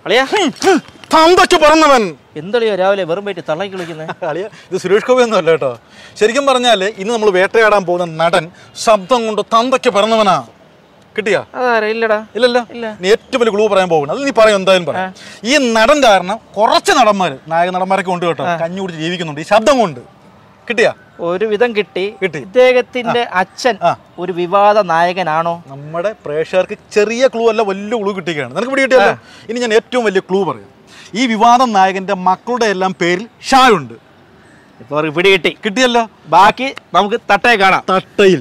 അളിയാ തന്തയ്ക്ക് പറഞ്ഞവൻ എന്തളിയോ രാവിലെ വെറും പറ്റി തള്ളക്കി കളിക്കുന്നത് അളിയ ഇത് സുരേഷ് ഗോപി ഒന്നും അല്ല കേട്ടോ ശരിക്കും പറഞ്ഞാൽ ഇന്ന് നമ്മൾ വേട്ടയാടാൻ പോകുന്ന നടൻ ശബ്ദം കൊണ്ട് തന്തയ്ക്ക് പറഞ്ഞവനാ കിട്ടിയാ അതാരാ ഇല്ലടാ ഇല്ലല്ലോ ഇല്ല. നീ ഏറ്റവും വലിയ ക്ലൂ പറയാൻ പോകുന്നത് അത് നീ പറയും എന്തായാലും പറയാം ഈ നടൻ കാരണം കുറച്ച് നടന്മാർ നായക നടന്മാരൊക്കെ ഉണ്ട് കേട്ടോ കഞ്ഞി കുടിച്ച് ജീവിക്കുന്നുണ്ട് ഈ ശബ്ദം കൊണ്ട് കിട്ടിയാ ഒരു വിധം കിട്ടി കിട്ടി. ഇദ്ദേഹത്തിന്റെ അച്ഛൻ ആ. ഒരു വിവാദ നായകനാണോ നമ്മുടെ പ്രേക്ഷകർക്ക് ചെറിയ ക്ലൂ അല്ല വലിയ ക്ലൂ കിട്ടിയാണ് നിനക്ക് പിടി കിട്ടിയല്ലോ ഇനി ഞാൻ ഏറ്റവും വലിയ ക്ലൂ പറയാം ഈ വിവാദ നായകന്റെ മക്കളുടെ എല്ലാം പേരിൽ ഷാ ഉണ്ട് ഇപ്പൊ അവർക്ക് പിടി കിട്ടി കിട്ടിയല്ലോ ബാക്കി നമുക്ക് തട്ടേ കാണാം തട്ടയിൽ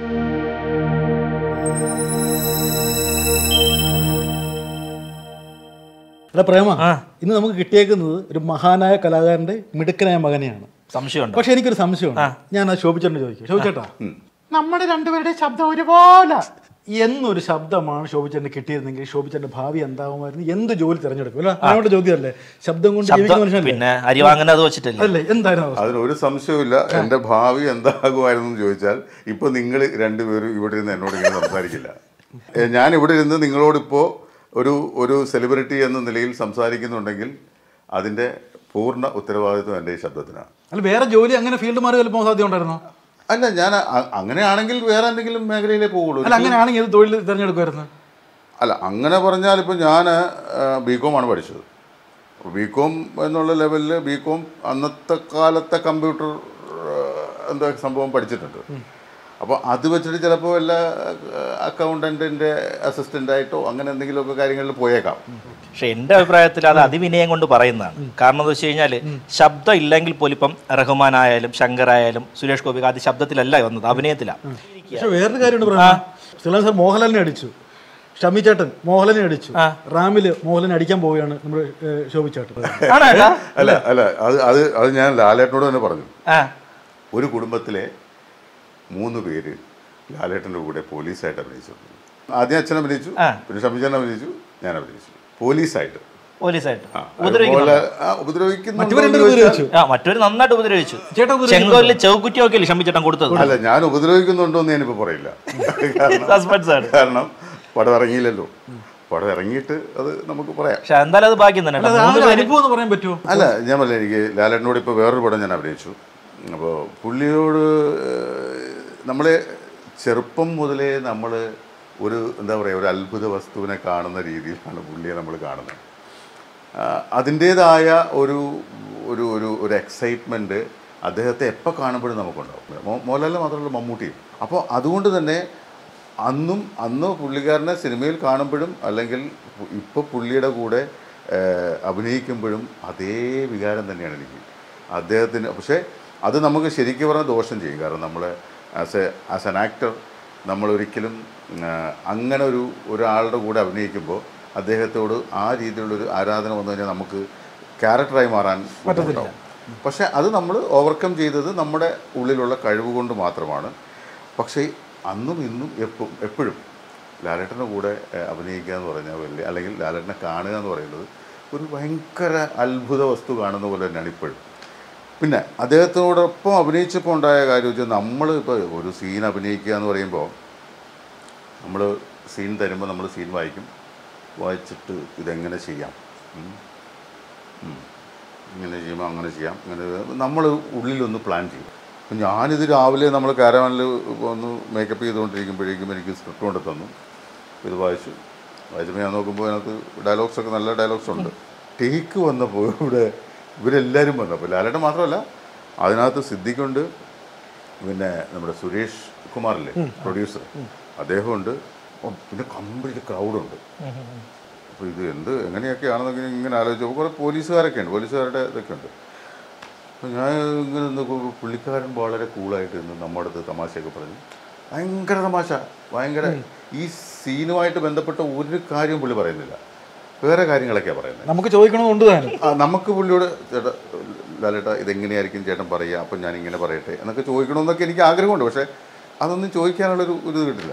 എടാ പ്രേമ ആ. ഇന്ന് നമുക്ക് കിട്ടിയേക്കുന്നത് ഒരു മഹാനായ കലാകാരന്റെ മിടുക്കനായ മകനെയാണ് സംശയമുണ്ട് പക്ഷെ എനിക്കൊരു സംശയമുണ്ട് ഞാൻ അത് ശോഭിച്ചേട്ടന് ചോദിക്കും ശോഭിച്ചേട്ടാ നമ്മുടെ രണ്ടുപേരുടെ ശബ്ദം ഒരുപോലെ എന്നൊരു ശബ്ദമാണ് ശോഭിച്ചേട്ടന് കിട്ടിയിരുന്നെങ്കിൽ ശോഭിച്ചേട്ടന്റെ ഭാവി എന്താകുമായിരുന്നു എന്ത് ജോലി തിരഞ്ഞെടുക്കും അല്ല നമ്മുടെ ചോദ്യമല്ലേ ശബ്ദം കൊണ്ട് ജീവിക്കുന്ന ശബ്ദം മനുഷ്യനല്ലേ പിന്നെ അരി വാങ്ങുന്നത് അത് വെച്ചിട്ടല്ലേ അല്ലേ എന്തായിരുന്നു അവസ്ഥ? അതിനൊരു സംശയവുമില്ല എൻ്റെ ഭാവി എന്താകുമായിരുന്നു എന്ന് ചോദിച്ചാൽ ഇപ്പൊ നിങ്ങൾ രണ്ടുപേരും ഇവിടെ ഇരുന്ന് എന്നോട് ഇങ്ങനെ സംസാരിക്കില്ല ഏ, ഞാൻ ഇവിടെ ഇരുന്ന് നിങ്ങളോടിപ്പോൾ ഒരു ഒരു സെലിബ്രിറ്റി എന്ന നിലയിൽ സംസാരിക്കുന്നുണ്ടെങ്കിൽ അതിൻ്റെ പൂർണ്ണ ഉത്തരവാദിത്വം എൻ്റെ ഈ ശബ്ദത്തിനാണ് അല്ല വേറെ ജോലി അങ്ങനെ ഫീൽഡ് മാറി ചിലപ്പോൾ സാധ്യത ഉണ്ടായിരുന്നോ അല്ല ഞാൻ അ- അങ്ങനെയാണെങ്കിൽ വേറെ എന്തെങ്കിലും മേഖലയിലേ പോകുള്ളൂ അല്ല അങ്ങനെയാണെങ്കിൽ ഏത് തൊഴിൽ തിരഞ്ഞെടുക്കുമായിരുന്നു അല്ല അങ്ങനെ പറഞ്ഞാൽ ഇപ്പം ഞാൻ ബി കോം ആണ് പഠിച്ചത് ബി കോം എന്നുള്ള ലെവലിൽ ബി കോം അന്നത്തെ കാലത്തെ കമ്പ്യൂട്ടർ എന്താ സംഭവം പഠിച്ചിട്ടുണ്ട് അപ്പോൾ അത് വെച്ചിട്ട് ചിലപ്പോൾ വല്ല അക്കൗണ്ടൻറ്റിൻ്റെ അസിസ്റ്റൻ്റായിട്ടോ അങ്ങനെ എന്തെങ്കിലുമൊക്കെ കാര്യങ്ങളിൽ പോയേക്കാം പക്ഷെ എന്റെ അഭിപ്രായത്തിൽ അത് അതിവിനയം കൊണ്ട് പറയുന്നതാണ് കാരണം എന്ന് വെച്ച് കഴിഞ്ഞാൽ ശബ്ദം ഇല്ലെങ്കിൽ പോലും ഇപ്പം റഹ്മാൻ ആയാലും ശങ്കർ ആയാലും സുരേഷ് ഗോപി ആദ്യം ശബ്ദത്തിലല്ല വന്നത് അഭിനയത്തിലാണ് പക്ഷെ വേറൊരു കാര്യമുണ്ട് പ്രേമ ശ്രീലാൻ സാർ മോഹൻലാലിനെ അടിച്ചു ഷമി ചേട്ടൻ മോഹൻലാലിനെ അടിച്ചു റാമില് മോഹൻലാലിനെ അടിക്കാൻ പോവുകയാണ് നമ്മുടെ ഏഹ്, ശോഭിച്ചേട്ടൻ ആണോ ഏട്ടാ? അല്ല അല്ല അത് അത് അത് ഞാൻ ലാലേട്ടനോട് തന്നെ പറഞ്ഞു ആ ഒരു കുടുംബത്തിലെ മൂന്ന് പേര് ലാലേട്ടൻ്റെ കൂടെ പോലീസായിട്ട് അഭിനയിച്ചു ആദ്യം അച്ഛൻ അഭിനയിച്ചു ആ. പിന്നെ ഷമിചാൻ അഭിനയിച്ചു ഞാൻ അഭിനയിച്ചു പോലീസായിട്ട് പോലീസായിട്ട് ആ, ഉപദ്രവിക്കുന്നുണ്ടോ? അതുപോലെ, ആ, ഉപദ്രവിക്കുന്നുണ്ടോ മറ്റവർ എന്ന് രണ്ടുപേരും ചോദിച്ചാൽ- ഉപദ്രവിച്ചു ആ മറ്റൊരു നന്നായിട്ട് ഉപദ്രവിച്ചു ചേട്ടാ ഉപദ്രവിക്കുന്നുണ്ടോ? ചെങ്കോലിൽ ചൗക്കുറ്റി ഒക്കെ ക്ഷമിച്ചേട്ടൻ കൊടുത്തത് അല്ല ഞാൻ ഉപദ്രവിക്കുന്നുണ്ടോ എന്ന് ഞാനിപ്പോൾ പറയില്ല കാരണം- സസ്പെൻസ് ആണ് കാരണം പടം ഇറങ്ങിയില്ലല്ലോ പടം ഇറങ്ങിയിട്ട് അത് നമുക്ക് പറയാം പക്ഷെ എന്തായാലും അത് ബാക്കി തന്നെ അല്ല, കേട്ടോ. ആ മൂന്ന് ഒരു പേര് അനുഭവം എന്ന് പറയാൻ പറ്റുമോ അല്ല ഞാൻ പറഞ്ഞില്ല എനിക്ക് ലാലേട്ടനോട് ഇപ്പോൾ വേറൊരു പടം ഞാൻ അഭിനയിച്ചു അപ്പോൾ പുള്ളിയോട് ഏഹ്, നമ്മളെ ചെറുപ്പം മുതലേ നമ്മൾ ഒരു എന്താ പറയുക ഒരു അത്ഭുത വസ്തുവിനെ കാണുന്ന രീതിയിലാണ് പുള്ളിയെ നമ്മൾ കാണുന്നത് ആ, അതിൻ്റേതായ ഒരു ഒരു ഒരു ഒരു എക്സൈറ്റ്മെൻറ്റ് അദ്ദേഹത്തെ എപ്പോൾ കാണുമ്പോഴും നമുക്കുണ്ടാവും മോ- മോഹൻലാലിനെ മാത്രമല്ല മമ്മൂട്ടിയും അപ്പോൾ അതുകൊണ്ട് തന്നെ അന്നും അന്ന് പുള്ളിക്കാരനെ സിനിമയിൽ കാണുമ്പോഴും അല്ലെങ്കിൽ ഇപ്പോൾ പുള്ളിയുടെ കൂടെ ഏഹ്, അഭിനയിക്കുമ്പോഴും അതേ വികാരം തന്നെയാണ് എനിക്ക് അദ്ദേഹത്തിന് പക്ഷേ അത് നമുക്ക് ശരിക്കും പറഞ്ഞാൽ ദോഷം ചെയ്യും കാരണം നമ്മൾ as a as an actor നമ്മൾ ഒരിക്കലും ആ, അങ്ങനെ ഒരു ഒരാളുടെ കൂടെ അഭിനയിക്കുമ്പോൾ അദ്ദേഹത്തോട് ആ രീതിയിലുള്ളൊരു ആരാധന വന്നു കഴിഞ്ഞാൽ നമുക്ക് ക്യാരക്ടറായി മാറാൻ ബുദ്ധിമുട്ടാവും പക്ഷേ അത് നമ്മൾ ഓവർകം ചെയ്തത് നമ്മുടെ ഉള്ളിലുള്ള കഴിവ് കൊണ്ട് മാത്രമാണ് പക്ഷേ അന്നും ഇന്നും എപ്പോൾ എപ്പോഴും ലാലേട്ടൻ്റെ കൂടെ ഏഹ്, അഭിനയിക്കുക എന്ന് പറഞ്ഞാൽ വലിയ അല്ലെങ്കിൽ ലാലേട്ടനെ കാണുക എന്ന് പറയുന്നത് ഒരു ഭയങ്കര അത്ഭുത വസ്തു കാണുന്ന പോലെ തന്നെയാണ് ഇപ്പോഴും പിന്നെ അദ്ദേഹത്തിനോടൊപ്പം അഭിനയിച്ചപ്പോൾ ഉണ്ടായ കാര്യം വെച്ചാൽ നമ്മൾ ഇപ്പോൾ ഒരു സീൻ അഭിനയിക്കുക എന്ന് പറയുമ്പോൾ നമ്മൾ സീൻ തരുമ്പോൾ നമ്മൾ സീൻ വായിക്കും വായിച്ചിട്ട് ഇതെങ്ങനെ ചെയ്യാം ഉം. ഉം. ഇങ്ങനെ ചെയ്യുമ്പോൾ അങ്ങനെ ചെയ്യാം ഇങ്ങനെ നമ്മൾ ഉള്ളിലൊന്ന് പ്ലാൻ ചെയ്യും അപ്പം ഞാനിത് രാവിലെ നമ്മൾ കാരവാനിൽ ഒന്ന് മേക്കപ്പ് ചെയ്തുകൊണ്ടിരിക്കുമ്പോഴേക്കും എനിക്ക് സ്ക്രിപ്റ്റ് കൊണ്ട് തന്നു ഇത് വായിച്ചു വായിച്ചപ്പോൾ ഞാൻ നോക്കുമ്പോൾ അതിനകത്ത് ഡയലോഗ്സ് ഒക്കെ നല്ല ഡയലോഗ്സ് ഉണ്ട് ടേക്ക് വന്നപ്പോൾ ഇവിടെ ഇവരെല്ലാവരും വന്നു അപ്പോൾ ലാലേട്ടൻ മാത്രമല്ല അതിനകത്ത് സിദ്ദിഖുണ്ട് പിന്നെ നമ്മുടെ സുരേഷ് കുമാറില്ലേ പ്രൊഡ്യൂസർ അദ്ദേഹമുണ്ട് ഓ, പിന്നെ കംപ്ലീറ്റ് ക്രൗഡുണ്ട് അപ്പോൾ ഇത് എന്ത് എങ്ങനെയൊക്കെയാണെന്നൊക്കെ ഇങ്ങനെ ആലോചിച്ചപ്പോൾ കുറേ പോലീസുകാരൊക്കെ ഉണ്ട് പോലീസുകാരുടെ ഇതൊക്കെ ഉണ്ട് അപ്പോൾ ഞാൻ ഇങ്ങനെ നിന്നപ്പോൾ പുള്ളിക്കാരൻ വളരെ കൂളായിട്ട് നിന്ന് നമ്മുടെ അടുത്ത് തമാശയൊക്കെ പറഞ്ഞു ഭയങ്കര തമാശ ഭയങ്കര ഈ സീനുമായിട്ട് ബന്ധപ്പെട്ട ഒരു കാര്യവും പുള്ളി പറയുന്നില്ല വേറെ കാര്യങ്ങളൊക്കെയാണ് പറയുന്നത് നമുക്ക് ചോദിക്കണമെന്നുണ്ട് താനും ആ, നമുക്ക് പുള്ളിയോട് ചേട്ടാ ലാലേട്ടാ ഇതെങ്ങനെയായിരിക്കും ചേട്ടൻ പറയുക അപ്പം ഞാൻ ഇങ്ങനെ പറയട്ടെ എന്നൊക്കെ ചോദിക്കണമെന്നൊക്കെ എനിക്ക് ആഗ്രഹമുണ്ട് പക്ഷേ അതൊന്നും ചോദിക്കാനുള്ളൊരു ഒരു ഇത് കിട്ടില്ല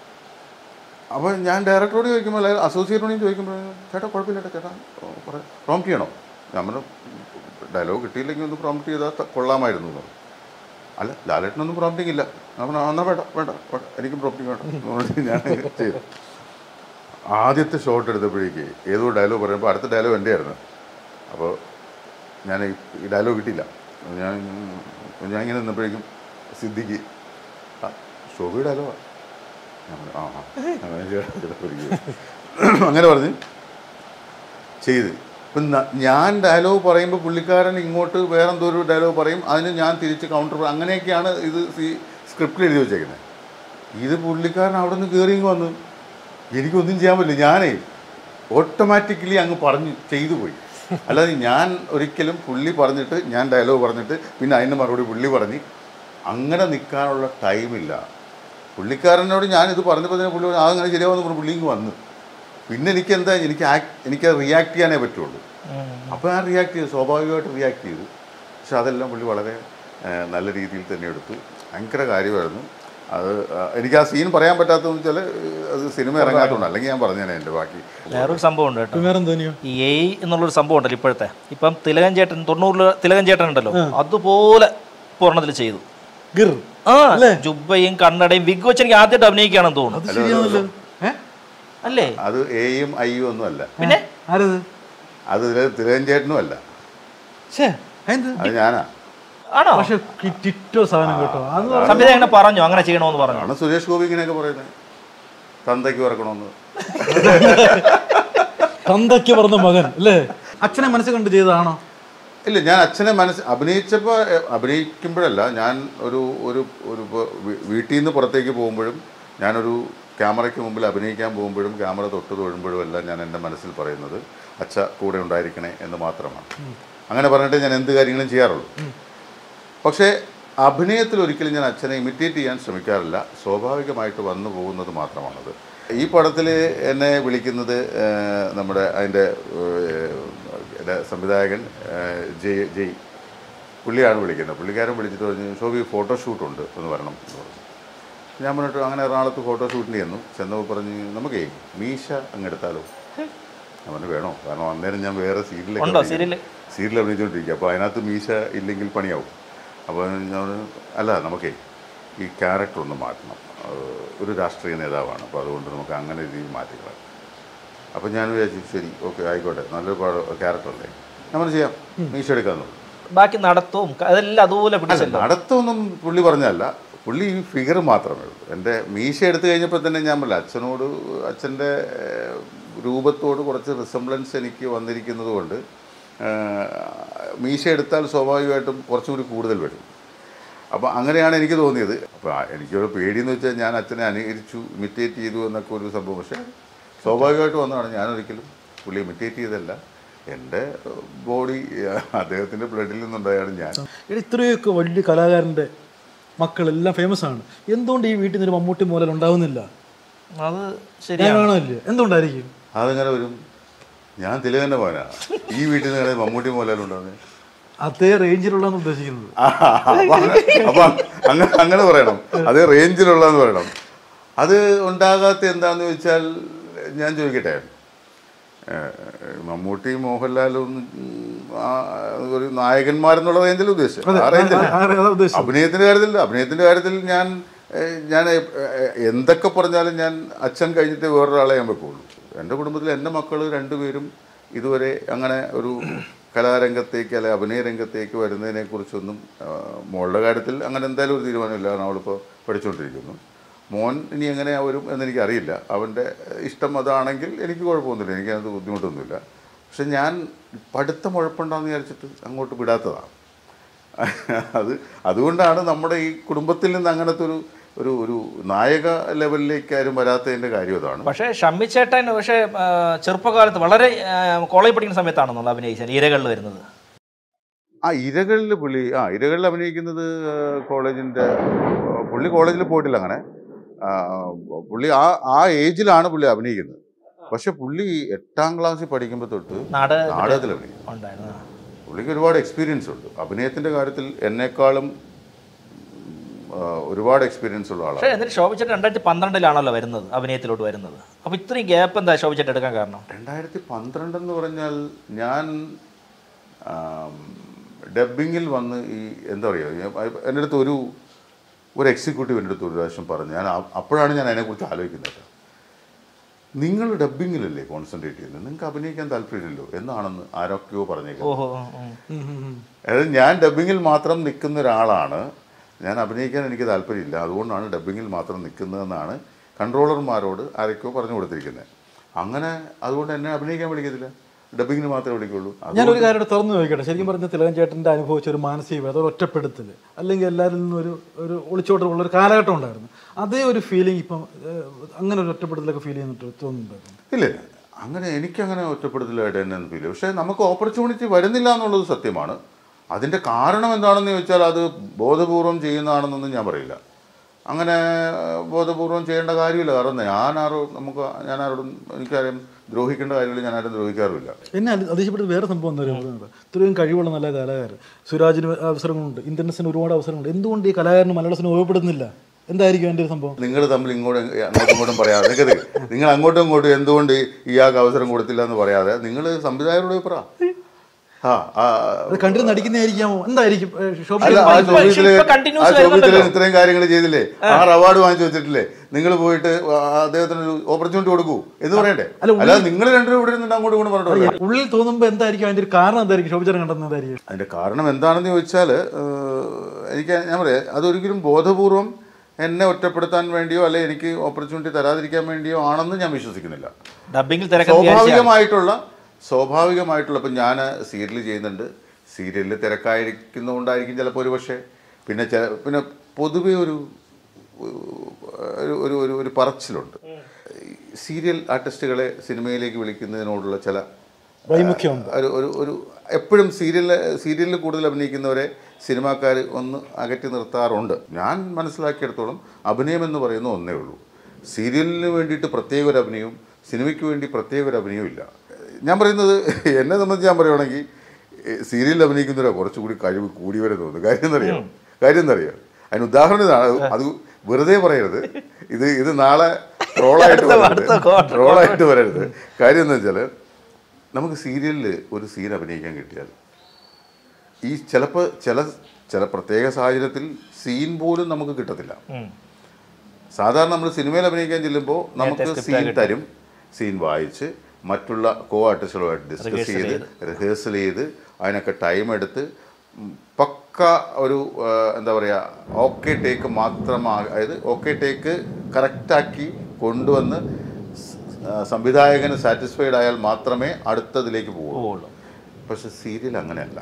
അപ്പോൾ ഞാൻ ഡയറക്ടറോട് ചോദിക്കുമ്പോൾ അല്ലെങ്കിൽ അസോസിയേറ്റിനോടും ചോദിക്കുമ്പോൾ ചേട്ടാ കുഴപ്പമില്ല ചേട്ടാ ചേട്ടാ കുറേ പ്രോംപ്റ്റ് ചെയ്യണോ ഞാൻ പറഞ്ഞു ഡയലോഗ് കിട്ടിയില്ലെങ്കിൽ ഒന്ന് പ്രോംപ്റ്റ് ചെയ്താൽ ത- കൊള്ളാമായിരുന്നു എന്ന് പറഞ്ഞു. അല്ല ലാലേട്ടനൊന്നും പ്രോംപ്റ്റിംഗ് ഇല്ല ഞാൻ പറഞ്ഞു "ആ, എന്നാ വേണ്ട വേണ്ട വേണ്ട എനിക്ക് പ്രോംപ്റ്റിംഗ് വേണ്ട എന്ന് പറഞ്ഞ് ഞാൻ ചെയ്തു ആദ്യത്തെ ഷോട്ട് എടുത്തപ്പോഴേക്ക് ഏതോ ഡയലോഗ് പറയുമ്പോൾ അടുത്ത ഡയലോഗ് എൻ്റെ ആയിരുന്നു അപ്പോൾ ഞാൻ ഈ- ഈ ഡയലോഗ് കിട്ടിയില്ല ഞാൻ ഞാൻ ഇങ്ങനെ നിന്നപ്പോഴേക്കും സിദ്ദിഖ് ആ ഷോബി ഡയലോഗാണ് ഞാൻ പറഞ്ഞു, ആ ആ അങ്ങനെ ചേട്ടാ, ചേട്ടാ പിടിക്കുക. അങ്ങനെ പറഞ്ഞ് ചെയ്ത് ഇപ്പം ന- ഞാൻ ഡയലോഗ് പറയുമ്പോൾ പുള്ളിക്കാരൻ ഇങ്ങോട്ട് വേറെ എന്തോ ഒരു ഡയലോഗ് പറയും അതിന് ഞാൻ തിരിച്ച് കൗണ്ടർ അങ്ങനെയൊക്കെയാണ് ഇത് സ്ക്രിപ്റ്റിൽ എഴുതി വെച്ചേക്കുന്നത് ഇത് പുള്ളിക്കാരൻ അവിടെ നിന്ന് കയറി ഇങ്ങ് വന്നു എനിക്കൊന്നും ചെയ്യാൻ പറ്റില്ല ഞാനേ ഓട്ടോമാറ്റിക്കലി അങ്ങ് പറഞ്ഞു ചെയ്തു പോയി അല്ലാതെ ഞാൻ ഒരിക്കലും പുള്ളി പറഞ്ഞിട്ട് ഞാൻ ഡയലോഗ് പറഞ്ഞിട്ട് പിന്നെ അതിൻ്റെ മറുപടി പുള്ളി പറഞ്ഞ് അങ്ങനെ നിൽക്കാനുള്ള ടൈമില്ല പുള്ളിക്കാരനോട് ഞാൻ ഇത് പറഞ്ഞപ്പോൾ തന്നെ പുള്ളി പറഞ്ഞു, ആ അങ്ങനെ ശരിയാവുന്ന പറഞ്ഞു പുള്ളി ഇങ്ങ് വന്നു പിന്നെ എനിക്ക് എന്താ എനിക്ക് ആക്ട് എനിക്ക് റിയാക്ട് ചെയ്യാനേ പറ്റുള്ളൂ അപ്പോൾ ഞാൻ റിയാക്ട് ചെയ്തു സ്വാഭാവികമായിട്ട് റിയാക്ട് ചെയ്തു പക്ഷെ അതെല്ലാം പുള്ളി വളരെ ആ, നല്ല രീതിയിൽ തന്നെ എടുത്തു ഭയങ്കര കാര്യമായിരുന്നു അത് ആ, എനിക്ക് ആ സീൻ പറയാൻ പറ്റാത്തതെന്ന് വെച്ചാൽ അത് സിനിമ ഇറങ്ങാത്തതുകൊണ്ട് അല്ലെങ്കിൽ ഞാൻ പറഞ്ഞേനെ എൻ്റെ ബാക്കി വേറൊരു സംഭവം ഉണ്ട് കേട്ടോ ഇപ്പം വേറെ എന്തോനിയോ ഈ എ എന്നുള്ളൊരു സംഭവം ഉണ്ടല്ലോ ഇപ്പോഴത്തെ ഇപ്പം തിലകൻ ചേട്ടൻ തൊണ്ണൂറില് തിലകൻ ചേട്ടൻ ഉണ്ടല്ലോ അതുപോലെ പൂർണ്ണത്തിൽ ചെയ്തു ഗിർ ആ ജുബയും കണ്ണടയും വിഗ് വെച്ച് എനിക്ക് ആദ്യമായിട്ട് അഭിനയിക്കുകയാണെന്ന് തോന്നുന്നു അത് ശരിയാണല്ലോ ഏ അല്ലേ അത് എയും ഐയും ഒന്നും അല്ല പിന്നെ ആരത് അത് തിലകൻ ചേട്ടനും അല്ല ഛേ എന്ത് അത് ഞാനാ ആണോ പക്ഷെ ടിറ്റോ സാധനം കേട്ടോ അത് സംവിധായകൻ അങ്ങനെ പറഞ്ഞു അങ്ങനെ ചെയ്യണമെന്ന് പറഞ്ഞു ആണ് സുരേഷ് ഗോപി ഇങ്ങനെയൊക്കെ പറയുന്നത് തന്തയ്ക്ക് പറക്കണമെന്ന് തന്തയ്ക്ക് പറഞ്ഞ മകൻ അല്ലേ അച്ഛനെ മനസ്സിൽ കണ്ട് ചെയ്തതാണോ ഇല്ല ഞാൻ അച്ഛനെ മനസ്സ് അഭിനയിച്ചപ്പോൾ അഭിനയിക്കുമ്പോഴല്ല ഞാൻ ഒരു ഒരു ഒരു ഇപ്പൊ വീ- വീട്ടിൽ നിന്ന് പുറത്തേക്ക് പോകുമ്പോഴും ഞാനൊരു ക്യാമറയ്ക്ക് മുമ്പിൽ അഭിനയിക്കാൻ പോകുമ്പോഴും ക്യാമറ തൊട്ട് തൊഴുമ്പോഴും എല്ലാം ഞാൻ എൻ്റെ മനസ്സിൽ പറയുന്നത് അച്ഛ കൂടെ ഉണ്ടായിരിക്കണേ എന്ന് മാത്രമാണ് അങ്ങനെ പറഞ്ഞിട്ട് ഞാൻ എന്ത് കാര്യങ്ങളും ചെയ്യാറുള്ളൂ പക്ഷേ അഭിനയത്തിൽ ഒരിക്കലും ഞാൻ അച്ഛനെ ഇമിറ്റേറ്റ് ചെയ്യാൻ ശ്രമിക്കാറില്ല സ്വാഭാവികമായിട്ട് വന്നു പോകുന്നത് മാത്രമാണത് ഈ പടത്തിൽ എന്നെ വിളിക്കുന്നത് ഏഹ്, നമ്മുടെ അതിൻ്റെ ഏഹ്, എൻ്റെ സംവിധായകൻ ഏഹ്, ജയ് ജയ് പുള്ളിയാണ് വിളിക്കുന്നത് പുള്ളിക്കാരൻ വിളിച്ചിട്ട് പറഞ്ഞു ഷോബി ഫോട്ടോഷൂട്ടുണ്ട് എന്ന് വരണം എന്ന് പറഞ്ഞു ഞാൻ പറഞ്ഞിട്ട് അങ്ങനെ എറണാകുളത്ത് ഫോട്ടോഷൂട്ടിന് ചെന്നു ചെന്നപ്പോൾ പറഞ്ഞ് നമുക്കേ മീശ അങ്ങെടുത്താലോ ഞാൻ പറഞ്ഞു വേണോ കാരണം അന്നേരം ഞാൻ വേറെ സീരിയലൊക്കെ ഉണ്ടോ അഭിനയിക്കുന്നു. സീരിയല് സീരിയൽ അഭിനയിച്ചുകൊണ്ടിരിക്കുക അപ്പോൾ അതിനകത്ത് മീശ ഇല്ലെങ്കിൽ പണിയാവും അപ്പോൾ ഞാൻ പറഞ്ഞു, അല്ല നമുക്കേ ഈ ക്യാരക്ടർ ഒന്ന് മാറ്റണം അത് ഒരു രാഷ്ട്രീയ നേതാവാണ് അപ്പോൾ അതുകൊണ്ട് നമുക്ക് അങ്ങനെ ഒരു രീതി മാറ്റിക്കളാം അപ്പോൾ ഞാൻ വിചാരിച്ചു ശരി ഓക്കെ ആയിക്കോട്ടെ നല്ലൊരു പാട് ക്യാരക്ടർ അല്ലേ നമ്മൾ ചെയ്യാം മീശ എടുക്കാമെന്ന് ബാക്കി നടത്തവും ക- അതെല്ലാം അതുപോലെ അല്ല പിടിച്ചല്ലോ നടത്തൊന്നും പുള്ളി പറഞ്ഞല്ല പുള്ളി ഈ ഫിഗർ മാത്രമേ ഉള്ളൂ എൻ്റെ മീശ എടുത്തു കഴിഞ്ഞപ്പോൾ തന്നെ ഞാൻ പറഞ്ഞില്ല അച്ഛനോട് അച്ഛൻ്റെ ഏഹ്, രൂപത്തോട് കുറച്ച് റിസംബ്ലൻസ് എനിക്ക് വന്നിരിക്കുന്നത് കൊണ്ട് ഏഹ്, മീശ എടുത്താൽ സ്വാഭാവികമായിട്ടും കുറച്ചും കൂടി കൂടുതൽ വരും അപ്പോൾ അങ്ങനെയാണ് എനിക്ക് തോന്നിയത് അപ്പോൾ എനിക്കൊരു പേടിയെന്ന് വെച്ചാൽ ഞാൻ അച്ഛനെ അനുകരിച്ചു ഇമിറ്റേറ്റ് ചെയ്തു എന്നൊക്കെ ഒരു സംഭവം പക്ഷേ സ്വാഭാവികമായിട്ട് വന്നതാണ് ഞാനൊരിക്കലും പുള്ളി ഇമിറ്റേറ്റ് ചെയ്തല്ല എൻ്റെ ബോഡി അദ്ദേഹത്തിൻ്റെ ബ്ലഡിൽ നിന്നുണ്ടായാണ് ഞാൻ എടാ, ഇത്രയൊക്കെ വലിയ കലാകാരൻ്റെ മക്കളെല്ലാം ഫേമസ് ആണ് എന്തുകൊണ്ട് ഈ വീട്ടിൽ നിന്ന് ഒരു മമ്മൂട്ടി മോലൽ ഉണ്ടാവുന്നില്ല അത് ഞാൻ ശരിയാണ് കാണാനില്ലേ എന്തുകൊണ്ടായിരിക്കും അതെങ്ങനെ വരും ഞാൻ തിലകൻ്റെ മോനാണ് ഈ വീട്ടിൽ നിന്ന് മമ്മൂട്ടി മോലാലുണ്ടാവുന്നത് അതേ റേഞ്ചിലുള്ളതെന്ന് ഉദ്ദേശിക്കുന്നത് അപ്പൊ അങ്ങനെ അങ്ങനെ പറയണം അതേ റേഞ്ചിലുള്ളതെന്ന് പറയണം അത് ഉണ്ടാകാത്ത എന്താന്ന് ചോദിച്ചാൽ ഞാൻ ചോദിക്കട്ടെ ഏഹ് മമ്മൂട്ടി മോഹൻലാലും ഉം, ആ ഒരു നായകന്മാരെന്നുള്ള റേഞ്ചിൽ ഉദ്ദേശിച്ചത് ആ റേഞ്ചിൽ ആ, അതാ ഉദ്ദേശിച്ചത് അഭിനയത്തിന്റെ കാര്യത്തിൽ അഭിനയത്തിന്റെ കാര്യത്തിൽ ഞാൻ ഏഹ്, ഞാൻ ഏഹ്, എന്തൊക്കെ പറഞ്ഞാലും ഞാൻ അച്ഛൻ കഴിഞ്ഞിട്ട് വേറൊരാളെ ഞാൻ വെക്കുള്ളൂ എൻ്റെ കുടുംബത്തിൽ എൻ്റെ മക്കൾ രണ്ടുപേരും ഇതുവരെ അങ്ങനെ ഒരു കലാരംഗത്തേക്ക് അല്ലെ അഭിനയ രംഗത്തേക്ക് വരുന്നതിനെ കുറിച്ചൊന്നും മോളുടെ കാര്യത്തിൽ അങ്ങനെ എന്തായാലും ഒരു തീരുമാനമില്ല കാരണം അവളിപ്പോൾ പഠിച്ചുകൊണ്ടിരിക്കുന്നു മോൻ ഇനി എങ്ങനെ വരും എന്നെനിക്ക് അറിയില്ല അവൻ്റെ ഇഷ്ടം അതാണെങ്കിൽ എനിക്ക് കുഴപ്പമൊന്നുമില്ല എനിക്കത് ബുദ്ധിമുട്ടൊന്നുമില്ല പക്ഷെ ഞാൻ പഠിത്തം ഉഴപ്പുണ്ടാന്ന് വിചാരിച്ചിട്ട് അങ്ങോട്ട് വിടാത്തതാണ് അത് അതുകൊണ്ടാണ് നമ്മുടെ ഈ കുടുംബത്തിൽ നിന്ന് അങ്ങനത്തെ ഒരു ഒരു ഒരു നായക ലെവലിലേക്ക് ആരും വരാത്തതിൻ്റെ കാര്യം അതാണ് പക്ഷേ ഷമ്മി ചേട്ടൻ പക്ഷേ ആ, ചെറുപ്പകാലത്ത് വളരെ ആ, കോളേജിൽ പഠിക്കുന്ന സമയത്താണെന്നുള്ള അഭിനയിച്ചത് ഇരകളിൽ വരുന്നത് ആ ഇരകളിൽ പുള്ളി ആ ഇരകളിൽ അഭിനയിക്കുന്നത് കോളേജിൻ്റെ പുള്ളി കോളേജിൽ പോയിട്ടില്ല അങ്ങനെ ആ, പുള്ളി ആ ആ ഏജിലാണ് പുള്ളി അഭിനയിക്കുന്നത് പക്ഷെ പുള്ളി എട്ടാം ക്ലാസ്സിൽ പഠിക്കുമ്പോൾ തൊട്ട് നാട് നാടകത്തിൽ അഭിനയിക്കും ഉണ്ടായിരുന്നു ആ. പുള്ളിക്ക് ഒരുപാട് എക്സ്പീരിയൻസ് ഉണ്ട് അഭിനയത്തിൻ്റെ കാര്യത്തിൽ എന്നെക്കാളും ആ, ഒരുപാട് എക്സ്പീരിയൻസ് ഉള്ള ആളാണ് പക്ഷേ എന്നിട്ട് ശോഭിച്ചേട്ടൻ രണ്ടായിരത്തി പന്ത്രണ്ടിലാണല്ലോ വരുന്നത് അഭിനയത്തിലോട്ട് വരുന്നത് അപ്പോൾ ഇത്രയും ഗ്യാപ്പ് എന്താ ശോഭിച്ചേട്ടൻ എടുക്കാൻ കാരണം രണ്ടായിരത്തി പന്ത്രണ്ട് എന്ന് പറഞ്ഞാൽ ഞാൻ ഡബ്ബിങ്ങിൽ വന്ന് ഈ എന്താ പറയുക എൻ്റെ അടുത്ത് ഒരു ഒരു എക്സിക്യൂട്ടീവ് എൻ്റെ അടുത്ത് ഒരു പ്രാവശ്യം പറഞ്ഞു ഞാൻ അ- അപ്പോഴാണ് ഞാൻ അതിനെക്കുറിച്ച് ആലോചിക്കുന്നത് നിങ്ങൾ ഡബ്ബിങ്ങിലല്ലേ കോൺസെൻട്രേറ്റ് ചെയ്യുന്നത് നിങ്ങൾക്ക് അഭിനയിക്കാൻ താല്പര്യമില്ലല്ലോ എന്നാണെന്ന് ആരൊക്കെയോ പറഞ്ഞേക്കുന്നത് ഓഹോ ഉം. ഉം, ഉം, ഉം. അതായത് ഞാൻ ഡബ്ബിങ്ങിൽ മാത്രം നിൽക്കുന്ന ഒരാളാണ് ഞാൻ അഭിനയിക്കാൻ എനിക്ക് താല്പര്യമില്ല അതുകൊണ്ടാണ് ഡബ്ബിങ്ങിൽ മാത്രം നിൽക്കുന്നതെന്നാണ് കൺട്രോളർമാരോട് ആരൊക്കെയോ പറഞ്ഞു കൊടുത്തിരിക്കുന്നത് അങ്ങനെ അതുകൊണ്ട് എന്നെ അഭിനയിക്കാൻ വിളിക്കത്തില്ല ഡബ്ബിങ്ങിന് മാത്രമേ വിളിക്കുള്ളൂ അത് ഞാനൊരു കാര്യം കൂടെ തുറന്നു ചോദിക്കട്ടെ ശരിക്കും പറഞ്ഞ തിലകൻ ചേട്ടൻ്റെ അനുഭവിച്ച ഒരു മാനസിക വേദന ഒരു ഒറ്റപ്പെടുത്തൽ അല്ലെങ്കിൽ എല്ലാവരിൽ നിന്നും ഒരു ഒരു ഒളിച്ചോട്ടമുള്ള ഒരു കാലഘട്ടം ഉണ്ടായിരുന്നു അതേ ഒരു ഫീലിംഗ് ഇപ്പം ഏഹ്, അങ്ങനെ ഒരു ഒറ്റപ്പെടുത്തലൊക്കെ ഫീൽ ചെയ്യുന്നിട്ട് തോന്നുന്നുണ്ടായിരുന്നു ഇല്ല ഇല്ല. അങ്ങനെ എനിക്കങ്ങനെ ഒറ്റപ്പെടുത്തലായിട്ട് എന്നെ ഫീൽ ചെയ്യും പക്ഷേ നമുക്ക് ഓപ്പർച്യൂണിറ്റി വരുന്നില്ല എന്നുള്ളത് സത്യമാണ് അതിൻ്റെ കാരണം എന്താണെന്ന് ചോദിച്ചാൽ അത് ബോധപൂർവം ചെയ്യുന്നതാണെന്നൊന്നും ഞാൻ പറയില്ല അങ്ങനെ ഏഹ്, ബോധപൂർവം ചെയ്യേണ്ട കാര്യമില്ല കാരണം ഞാൻ ആരോ നമുക്ക് ഞാൻ ആരോടും എനിക്കാരും ദ്രോഹിക്കേണ്ട കാര്യങ്ങൾ ഞാൻ ആരും ദ്രോഹിക്കാറുമില്ല എന്നെ അതി- അതിശയപ്പെട്ടത് വേറെ സംഭവം എന്താ പറയുന്നത് ഇത്രയും കഴിവുള്ള നല്ല കലാകാരൻ സുരാജിന് അവസരങ്ങളുണ്ട് ഇന്ദ്രൻസിന് ഒരുപാട് അവസരങ്ങളുണ്ട് എന്തുകൊണ്ട് ഈ കലാകാരന് മലയാള സിനിമ ഉപയോഗപ്പെടുന്നില്ല എന്തായിരിക്കും എൻ്റെ ഒരു സംഭവം നിങ്ങൾ തമ്മിൽ ഇങ്ങോട്ടും അങ്ങോട്ടും ഇങ്ങോട്ടും പറയാതെ നിൽക്കത് നിങ്ങൾ അങ്ങോട്ടും ഇങ്ങോട്ടും എന്തുകൊണ്ട് ഇയാൾക്ക് അവസരം കൊടുത്തില്ല എന്ന് പറയാതെ നിങ്ങൾ സംവിധായകരോട് പറ ആ ആ അത് കണ്ടിട്ട് നടിക്കുന്നതായിരിക്കാമോ എന്തായിരിക്കും ഏഹ്, ശോഭ അല്ല ആ ഇപ്പൊ- ചോദ്യത്തില് ഇപ്പൊ continuous ആ ചോദ്യത്തില് വരുന്നുണ്ടല്ലോ. ഇത്രയും കാര്യങ്ങൾ ചെയ്തില്ലേ ആറ് അവാർഡ് വാങ്ങിച്ചു വെച്ചിട്ടില്ലേ നിങ്ങൾ പോയിട്ട് ആ അദ്ദേഹത്തിന് ഒരു ഓപ്പർച്യൂണിറ്റി കൊടുക്കൂ എന്ന് പറയണ്ടേ അല്ല, അല്ലാതെ നിങ്ങൾ രണ്ടുപേരും ഇവിടെ ഇരുന്നിട്ട് അങ്ങോട്ടും ഇങ്ങോട്ടും പറഞ്ഞിട്ട് ഉള്ളിൽ തോന്നുമ്പോൾ എന്തായിരിക്കും അതിൻ്റെ ഒരു കാരണം എന്തായിരിക്കും ശോഭിച്ചാരം കണ്ടെന്നതായിരിക്കും അതിന്റെ കാരണം എന്താണെന്ന് ചോദിച്ചാൽ എനിക്ക് ഞാൻ പറയാം അതൊരിക്കലും ബോധപൂർവം എന്നെ ഒറ്റപ്പെടുത്താൻ വേണ്ടിയോ അല്ലെ എനിക്ക് ഓപ്പർച്യൂണിറ്റി തരാതിരിക്കാൻ വേണ്ടിയോ ആണെന്ന് ഞാൻ വിശ്വസിക്കുന്നില്ല ഡബിങ്ങിൽ തിരക്കാൻ വിചാരിച്ച സ്വാഭാവികമായിട്ടുള്ള സ്വാഭാവികമായിട്ടുള്ള ഇപ്പം ഞാൻ സീരിയൽ ചെയ്യുന്നുണ്ട് സീരിയലിൽ തിരക്കായിരിക്കുന്നതുകൊണ്ടായിരിക്കും ചിലപ്പോൾ ഒരു പക്ഷേ പിന്നെ ചില പിന്നെ പൊതുവെ ഒരു ഒരു ഒരു ഒരു ഒരു പറച്ചിലുണ്ട് ഈ സീരിയൽ ആർട്ടിസ്റ്റുകളെ സിനിമയിലേക്ക് വിളിക്കുന്നതിനോടുള്ള ചില വൈമുഖ്യമുണ്ട് ഒരു ഒരു ഒരു എപ്പോഴും സീരിയൽ സീരിയലിൽ കൂടുതൽ അഭിനയിക്കുന്നവരെ സിനിമാക്കാർ ഒന്ന് അകറ്റി നിർത്താറുണ്ട് ഞാൻ മനസ്സിലാക്കിയെടുത്തോളം അഭിനയം എന്ന് പറയുന്ന ഒന്നേ ഉള്ളൂ സീരിയലിന് വേണ്ടിയിട്ട് പ്രത്യേക ഒരു അഭിനയവും സിനിമയ്ക്ക് വേണ്ടി പ്രത്യേക ഒരു അഭിനയവും ഇല്ല ഞാൻ പറയുന്നത് എന്നെ സംബന്ധിച്ച് ഞാൻ പറയുവാണെങ്കിൽ സീരിയലിൽ അഭിനയിക്കുന്നവരാ കുറച്ചുകൂടി കഴിവ് കൂടി വരെ തോന്നുന്നു കാര്യം എന്നറിയാം കാര്യം എന്നറിയാം അതിന് ഉദാഹരണം ഇതാണ് അത് വെറുതെ പറയരുത് ഇത് ഇത് നാളെ ട്രോളായിട്ട് അടുത്ത- വരരുത് അടുത്ത quarter. ട്രോളായിട്ട് വരരുത് കാര്യം എന്ന് വെച്ചാൽ നമുക്ക് സീരിയലിൽ ഒരു സീൻ അഭിനയിക്കാൻ കിട്ടിയാൽ ഈ ചിലപ്പോൾ ചില ചില പ്രത്യേക സാഹചര്യത്തിൽ സീൻ പോലും നമുക്ക് കിട്ടത്തില്ല ഉം. സാധാരണ നമ്മൾ സിനിമയിൽ അഭിനയിക്കാൻ ചെല്ലുമ്പോൾ നമുക്ക് script സീൻ തരും സീൻ വായിച്ച് മറ്റുള്ള കോ ആർട്ടിസ്റ്റുകളുമായിട്ട് ഡിസ്കസ് Rehearsal ചെയ്ത് റിഹേഴ്സൽ ചെയ്ത് അതിനൊക്കെ ടൈം എടുത്ത് ഉം, പക്ക ഒരു ആ, എന്താ പറയുക ഓക്കെ ടേക്ക് മാത്രം അതായത് ഓക്കെ ടേക്ക് കറക്റ്റാക്കി കൊണ്ടുവന്ന് സ്- ആ, സംവിധായകന് സാറ്റിസ്ഫൈഡ് ആയാൽ മാത്രമേ അടുത്തതിലേക്ക് പോകുള്ളൂ പോവുള്ളൂ. പക്ഷെ സീരിയൽ അങ്ങനെയല്ല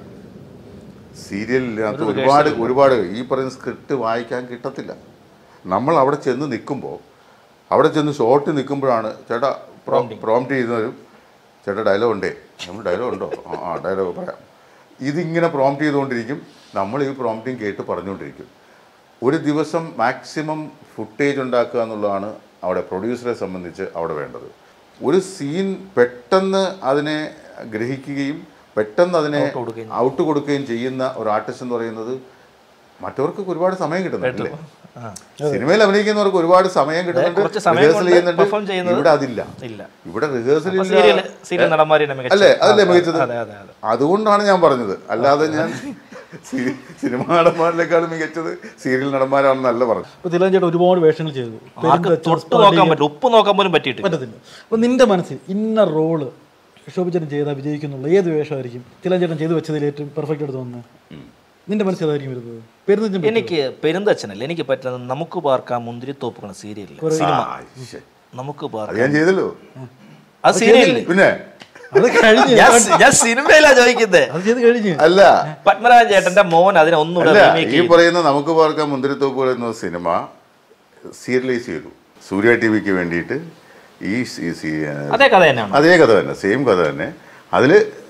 സീരിയലിനകത്ത് ഒരുപാട് ഒരുപാട് ഈ പറയുന്ന സ്ക്രിപ്റ്റ് വായിക്കാൻ കിട്ടത്തില്ല നമ്മൾ അവിടെ ചെന്ന് നിൽക്കുമ്പോൾ അവിടെ ചെന്ന് ഷോട്ട് നിൽക്കുമ്പോഴാണ് ചേട്ടാ പ്രോംപ്റ്റ് ചെയ്യുന്നവരും ചേട്ടാ ഡയലോഗ് ഉണ്ടേ നമ്മൾ ഡയലോഗ് ഉണ്ടോ ആ, ആ ഡയലോഗ് പറയാം ഇതിങ്ങനെ പ്രോംപ്റ്റ് ചെയ്തുകൊണ്ടിരിക്കും നമ്മൾ ഈ പ്രോംപ്റ്റിങ് കേട്ട് പറഞ്ഞുകൊണ്ടിരിക്കും ഒരു ദിവസം മാക്സിമം ഫുട്ടേജ് ഉണ്ടാക്കുക എന്നുള്ളതാണ് അവിടെ പ്രൊഡ്യൂസറെ സംബന്ധിച്ച് അവിടെ വേണ്ടത് ഒരു സീൻ പെട്ടെന്ന് അതിനെ ഗ്രഹിക്കുകയും പെട്ടെന്ന് അതിനെ കൊടുക്കുകയും ഔട്ട് കൊടുക്കുകയും ചെയ്യുന്ന ഒരു ആർട്ടിസ്റ്റ് എന്ന് പറയുന്നത് മറ്റവർക്കൊക്കെ ഒരുപാട് സമയം കിട്ടുന്നുണ്ടല്ലേ ആ. സിനിമയിൽ അഭിനയിക്കുന്നവർക്ക് ഒരുപാട് സമയം കിട്ടുന്നുണ്ട് കുറച്ച് സമയം റിഹേഴ്സൽ കൊണ്ട് ചെയ്യുന്നുണ്ട് perform ചെയ്യുന്നത് ഇവിടെ അതില്ല ഇല്ല ഇവിടെ റിഹേഴ്സൽ അപ്പൊ സീരിയൽ സീരിയൽ നടന്മാരെ മികച്ച അല്ലേ അതല്ലേ മികച്ചത് അതെ അതെ അതെ അതുകൊണ്ടാണ് ഞാൻ പറഞ്ഞത് അല്ലാതെ ഞാൻ സി- സിനിമാ നടന്മാരിനേക്കാളും മികച്ചത് സീരിയൽ നടന്മാരാണെന്നല്ല പറഞ്ഞത് ഇപ്പൊ തിലകൻ ചേട്ടൻ ഒരുപാട് വേഷങ്ങൾ ചെയ്തു ആർക്ക് പെരുന്തച്ചൻ, തൊട്ട് നോക്കാൻ പറ്റും ഉപ്പ് നോക്കാൻ പോലും പറ്റിയിട്ടില്ല പറ്റത്തില്ല അപ്പൊ നിന്റെ മനസ്സിൽ ഇന്ന റോള് ശോഭിച്ചേട്ടൻ ചെയ്താൽ വിജയിക്കുന്നുള്ള ഏത് വേഷമായിരിക്കും തിലകൻ ചേട്ടൻ ചെയ്ത് വെച്ചതിൽ ഏറ്റവും പെർഫെക്റ്റ് ആയിട്ട് തോന്നുന്നത് നിന്റെ മനസ്സിൽ ഏതായിരിക്കും വരുന്നത് പെരുന്തച്ചൻ എനിക്ക് പെരുന്തച്ഛനല്ല എനിക്ക് പറ്റുന്നത് നമുക്ക് പാർക്കാം മുന്തിരിത്തോപ്പുകൾ സീരിയലിൽ സിനിമ ആ, ശ്ശെ. നമുക്ക് അത് പാർക്കാം ഞാൻ ചെയ്തല്ലോ അത് സീരിയലിൽ പിന്നെ അത് കഴിഞ്ഞ് ഞാൻ ഞാൻ സിനിമയിലാ ചോദിക്കുന്നത് അത് ചെയ്ത് കഴിഞ്ഞ് അല്ല പത്മനാഭൻ ചേട്ടന്റെ മോൻ അതിനെ ഒന്നുകൂടെ അല്ല remake ഈ ചെയ്തു. പറയുന്ന നമുക്ക് പാർക്കാൻ മുന്തിരിത്തോപ്പുകൾ എന്ന സിനിമ സീരിയലൈസ് ചെയ്തു സൂര്യ ടി വിക്ക് വേണ്ടിയിട്ട് ഈ സി- സി- അതേ കഥ തന്നെയാണ് അതേ കഥ തന്നെ സെയിം കഥ തന്നെ അതിൽ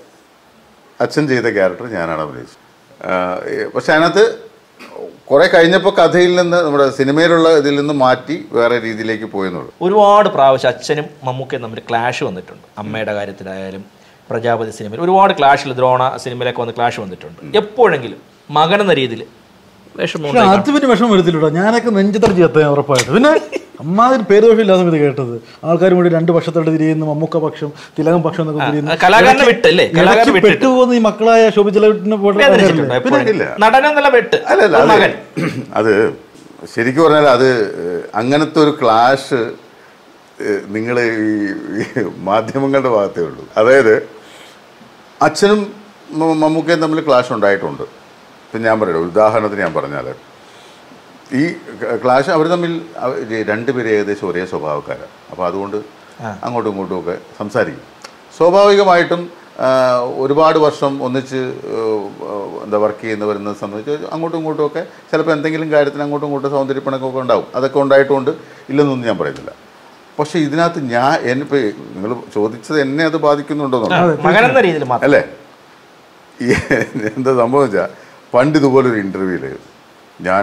അച്ഛൻ ചെയ്ത ക്യാരക്ടർ ഞാനാണ് അഭിനയിച്ചത് ആ, ഏ, പക്ഷെ അതിനകത്ത് കുറെ കഴിഞ്ഞപ്പോൾ കഥയിൽ നിന്ന് നമ്മുടെ സിനിമയിലുള്ള ഇതിൽ നിന്ന് മാറ്റി വേറെ രീതിയിലേക്ക് പോയെന്നുള്ളൂ ഒരുപാട് പ്രാവശ്യം അച്ഛനും മമ്മൂക്കയും തമ്മിൽ ക്ലാഷ് വന്നിട്ടുണ്ട് അമ്മയുടെ കാര്യത്തിലായാലും പ്രജാപതി സിനിമയിൽ ഒരുപാട് ക്ലാഷിൽ ദ്രോണ സിനിമയിലൊക്കെ വന്ന് ക്ലാഷ് വന്നിട്ടുണ്ട് എപ്പോഴെങ്കിലും മകൻ എന്ന രീതിയിൽ വിഷമം പക്ഷെ അത് പിന്നെ വിഷമം വരത്തില്ലട്ടോ ഞാനൊക്കെ നെഞ്ചത്തടിച്ച് എത്താൻ ഉറപ്പായിട്ട് പിന്നെ അമ്മാതിരി പേര് ദോഷമില്ലാതെ ഇത് കേട്ടത് ആൾക്കാർ കൂടി രണ്ട് പക്ഷത്തോട്ട് തിരിയുന്നു മമ്മൂക്ക പക്ഷം തിലകം പക്ഷം എന്നൊക്കെ തിരിയുന്നു കലാകാരനെ വിട്ടല്ലേ കലാകാരനെ ഇടയ്ക്ക് വിട്ടിട്ട് പെട്ടുപോകുന്ന ഈ മക്കളായ ശോഭിച്ചലവിട്ടിനെ പോലെ വേദനിച്ചിട്ടുണ്ടോ പിന്നെ എപ്പോഴും നടനെന്നുള്ള വെട്ട് അല്ലല്ല ഒരു അത് മകൻ അത് ശരിക്കും പറഞ്ഞാൽ അത് അങ്ങനത്തെ ഒരു ക്ലാഷ് നിങ്ങൾ ഈ ഈ മാധ്യമങ്ങളുടെ ഭാഗത്തേ ഉള്ളൂ അതായത് അച്ഛനും മ- മമ്മൂക്കയും തമ്മിൽ ക്ലാഷ് ഉണ്ടായിട്ടുണ്ട് ഇപ്പം ഞാൻ പറയാം ഉദാഹരണത്തിന് ഞാൻ പറഞ്ഞാൽ ഈ ക്ലാഷ് അവർ തമ്മിൽ അവ- ഈ രണ്ടുപേരും ഏകദേശം ഒരേ സ്വഭാവക്കാരാണ് അപ്പോൾ അതുകൊണ്ട് അങ്ങോട്ടും ഇങ്ങോട്ടും ഒക്കെ സംസാരിക്കും സ്വാഭാവികമായിട്ടും ആ, ഒരുപാട് വർഷം ഒന്നിച്ച് ആ, എന്താ വർക്ക് ചെയ്യുന്നവരെന്നെ സംബന്ധിച്ച് അങ്ങോട്ടും ഇങ്ങോട്ടും ഒക്കെ ചിലപ്പോൾ എന്തെങ്കിലും കാര്യത്തിന് അങ്ങോട്ടും ഇങ്ങോട്ടും സൗന്ദര്യപ്പണക്കൊക്കെ ഉണ്ടാവും അതൊക്കെ ഉണ്ടായിട്ടുണ്ട് ഇല്ലെന്നൊന്നും ഞാൻ പറയുന്നില്ല പക്ഷേ ഇതിനകത്ത് ഞാൻ എന്നിപ്പോൾ നിങ്ങൾ ചോദിച്ചത് എന്നെ അത് ബാധിക്കുന്നുണ്ടോന്നുള്ളത് മകൻ എന്ന രീതിയിൽ മാത്രം അല്ലേ ഈ എന്താ സംഭവം വെച്ചാൽ പണ്ട് ഇതുപോലൊരു ഇൻ്റർവ്യൂവിൽ ഞാൻ